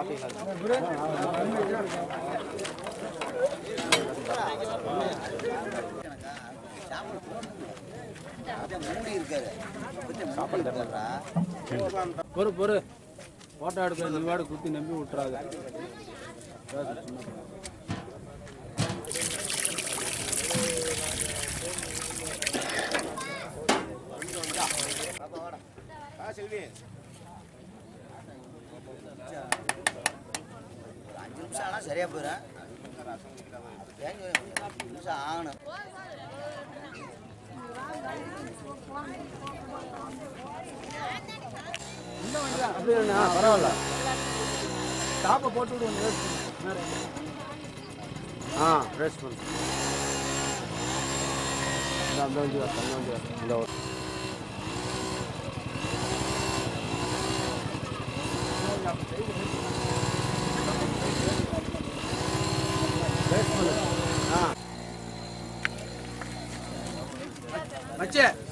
பொறு பொறு போட்டோ எடுக்க நீ வாடு குத்தி நம்பி விட்டுறாத அஞ்சு நிமிஷம் ஆனால் சரியா போயிடும் ஏன் சொல்ல அஞ்சு நிமிஷம் ஆகணும் அப்படியா பரவாயில்ல டாப்பை போட்டு விடுவோம் ஆ ரேஸ் பண்ணு இந்த அந்த வண்டி வரட்டும் அந்த வண்டி வரட்டும் இந்த ஒரு ரேஸ் பண்ணு ஆ மச்சே